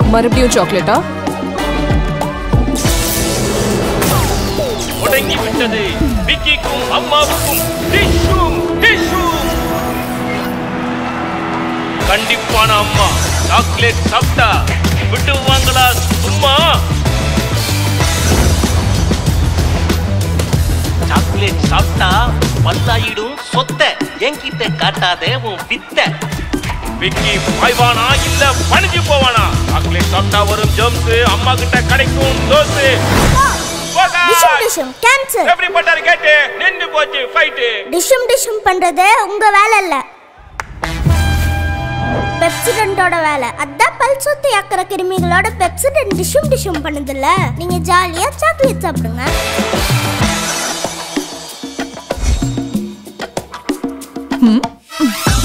மறுபடியும் சாக்லேட்டா முடங்கி விட்டது விக்கிக்கும் அம்மாவுக்கும் டிஷ்ஷும் டிஷ்ஷும் கண்டிப்பான அம்மா சாக்லேட் சாப்பிட்டா விட்டுவாங்களா சும்மா சாக்லேட் சாப்பிட்டா பல்லாயிடும் சொத்த என்கிட்ட காட்டாதே உன் வித்த விக்கி பாய்வானா இல்ல பணிஞ்சு போவானா சாக்லேட் சாப்பிட்டா வரும் ஜெர்ம்ஸ் அம்மா கிட்ட கிடைக்கும் தோசு டிஷும் டிஷும் கேன்சல் எப்படி பண்ணாரு கேட்டு நின்னு போச்சு ஃபைட்டு டிஷும் டிஷும் பண்றது உங்க வேலை இல்ல பெப்சிடென்ட்டோட வேலை அதான் பல் சொத்து ஆக்கிற கிருமிகளோட பெப்சிடென்ட் டிஷும் டிஷும் பண்ணுதுல்ல நீங்க ஜாலியா சாக்லேட் சாப்பிடுங்க ம்